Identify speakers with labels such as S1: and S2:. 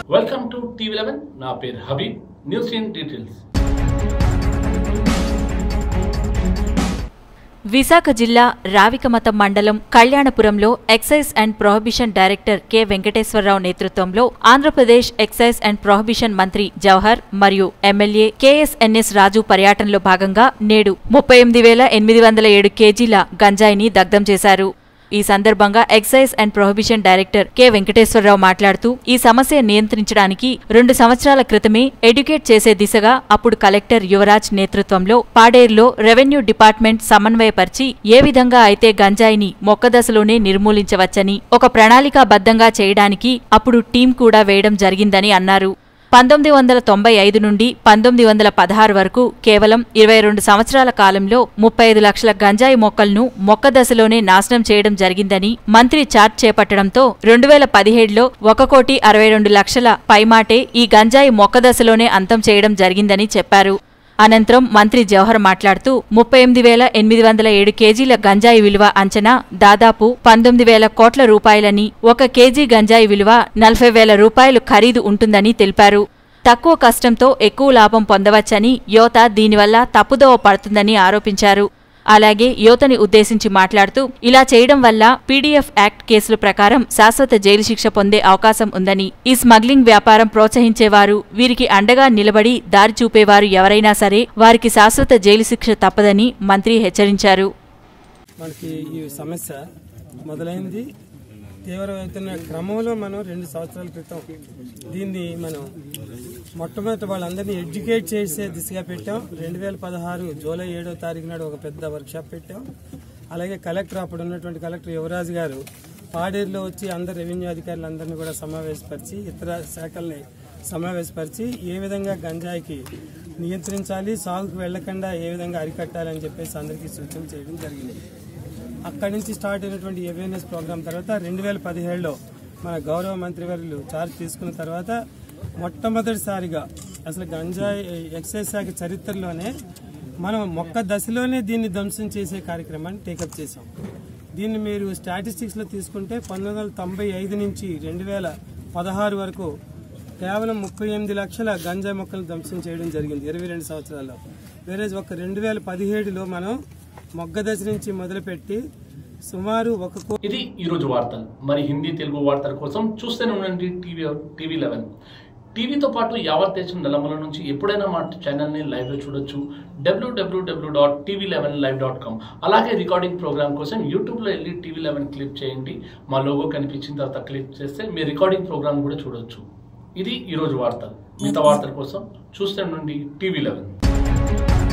S1: welcome to TV eleven నా పేరు Habib news in details
S2: Visakha జిల్లా రావికమతం మండలం కళ్యాణపురంలో excise and prohibition director K Venkateswara Rao నేతృత్వంలో ఆంధ్రప్రదేశ్ ఎక్సైజ్ అండ్ ప్రొహిబిషన్ మంత్రి జవహర్ మరియు ఎమ్మెల్యే కెఎస్ఎన్ఎస్ రాజు పర్యటనలో భాగంగా నేడు ముప్పై ఎనిమిది వేల ఎనిమిది వందల ఏడు కేజీల గంజాయిని దగ్ధం చేశారు ఈ సందర్భంగా excise and prohibition director K Venkateswara Rao మాట్లాడుతూ ఈ సమస్య నియంత్రించడానికి రెండు సంవత్సరాల క్రితమే ఎడ్యుకేట్ చేసే దిశగా అప్పుడు కలెక్టర్ యువరాజ్ నేతృత్వంలో పాడేరులో రెవెన్యూ డిపార్ట్మెంట్ సమన్వయపరిచి ఏ విధంగా అయితే గంజాయిని మొక్క దశలోనే నిర్మూలించవచ్చని ఒక ప్రణాళికాబద్ధంగా చేయడానికి అప్పుడు టీం కూడా వేయడం జరిగిందని అన్నారు పంతొమ్మిది వందల తొంభై ఐదు నుండి పంతొమ్మిది వందల పదహారు వరకు కేవలం ఇరవై రెండు సంవత్సరాల కాలంలో ముప్పై ఐదు లక్షల గంజాయి మొక్కలను మొక్క దశలోనే నాశనం చేయడం జరిగిందని మంత్రి చార్జ్ చేపట్టడంతో రెండు వేల పదిహేడులో ఒక కోటి అరవై రెండు లక్షల పైమాటే ఈ గంజాయి మొక్క దశలోనే అంతం చేయడం జరిగిందని చెప్పారు అనంతరం మంత్రి జవహర్ మాట్లాడుతూ ముప్పై ఎనిమిది వేల ఎనిమిది వందల ఏడు కేజీల గంజాయి విలువ అంచనా దాదాపు పంతొమ్మిది వేల కోట్ల రూపాయలని ఒక కేజీ గంజాయి విలువ నలభై వేల రూపాయలు ఖరీదు ఉంటుందని తెలిపారు తక్కువ కష్టంతో ఎక్కువ లాభం పొందవచ్చని యువత దీనివల్ల తప్పుదోవ పడుతుందని ఆరోపించారు అలాగే యువతని ఉద్దేశించి మాట్లాడుతూ ఇలా చేయడం వల్ల పీడీఎఫ్ యాక్ట్ కేసుల ప్రకారం శాశ్వత జైలు శిక్ష పొందే అవకాశం ఉందని ఈ స్మగ్లింగ్ వ్యాపారం ప్రోత్సహించేవారు వీరికి అండగా నిలబడి దారి చూపేవారు ఎవరైనా సరే వారికి శాశ్వత జైలు శిక్ష తప్పదని మంత్రి హెచ్చరించారు
S3: మనకి ఈ సమస్య మొదలైంది తీవ్రమవుతున్న క్రమంలో మనం రెండు సంవత్సరాల క్రితం దీన్ని మనం మొట్టమొదటి వాళ్ళందరినీ ఎడ్యుకేట్ చేసే దిశగా పెట్టాం రెండు వేల పదహారు జూలై ఏడో తారీఖు నాడు ఒక పెద్ద వర్క్షాప్ పెట్టాం అలాగే కలెక్టర్ అప్పుడు ఉన్నటువంటి కలెక్టర్ యువరాజు గారు పాడేరులో వచ్చి అందరు రెవెన్యూ అధికారులందరినీ కూడా సమావేశపరిచి ఇతర శాఖల్ని సమావేశపరిచి ఏ విధంగా గంజాయికి నియంత్రించాలి సాగుకు వెళ్లకుండా ఏ విధంగా అరికట్టాలని చెప్పేసి అందరికీ సూచనలు చేయడం జరిగింది అక్కడి నుంచి స్టార్ట్ అయినటువంటి అవేర్నెస్ ప్రోగ్రామ్ తర్వాత రెండు వేల పదిహేడులో మన గౌరవ మంత్రివర్యులు చార్జ్ తీసుకున్న తర్వాత మొట్టమొదటిసారిగా అసలు గంజాయి ఎక్సైజ్ శాఖ చరిత్రలోనే మనం మొక్క దశలోనే దీన్ని ధ్వంసం చేసే కార్యక్రమాన్ని టేకప్ చేసాం దీన్ని మీరు స్టాటిస్టిక్స్లో తీసుకుంటే పంతొమ్మిది వందల తొంభై ఐదు నుంచి రెండు వేల పదహారు వరకు కేవలం ముప్పై ఎనిమిది లక్షల గంజాయి మొక్కలు ధ్వంసం చేయడం జరిగింది ఇరవై రెండు సంవత్సరాల్లో వేరే ఒక రెండు వేల పదిహేడులో మనం మొగ్గ దశ నుంచి మొదలుపెట్టి సుమారు ఒక కో
S1: ఇది ఈరోజు వార్తలు మరి హిందీ తెలుగు వార్తల కోసం చూస్తూనే ఉండండి టీవీ టీవీ లెవెన్ టీవీతో పాటు యావత్ దేశం నలమల నుంచి ఎప్పుడైనా మా ఛానల్ని లైవ్లో చూడొచ్చు WWW dot TV eleven live dot com అలాగే రికార్డింగ్ ప్రోగ్రామ్ కోసం యూట్యూబ్లో వెళ్ళి టీవీ లెవెన్ క్లిక్ చేయండి మా లోగో కనిపించిన తర్వాత క్లిక్ చేస్తే మీ రికార్డింగ్ ప్రోగ్రామ్ కూడా చూడొచ్చు ఇది ఈరోజు వార్తలు మిగతా వార్తల కోసం చూస్తే నుండి టీవీ లెవెన్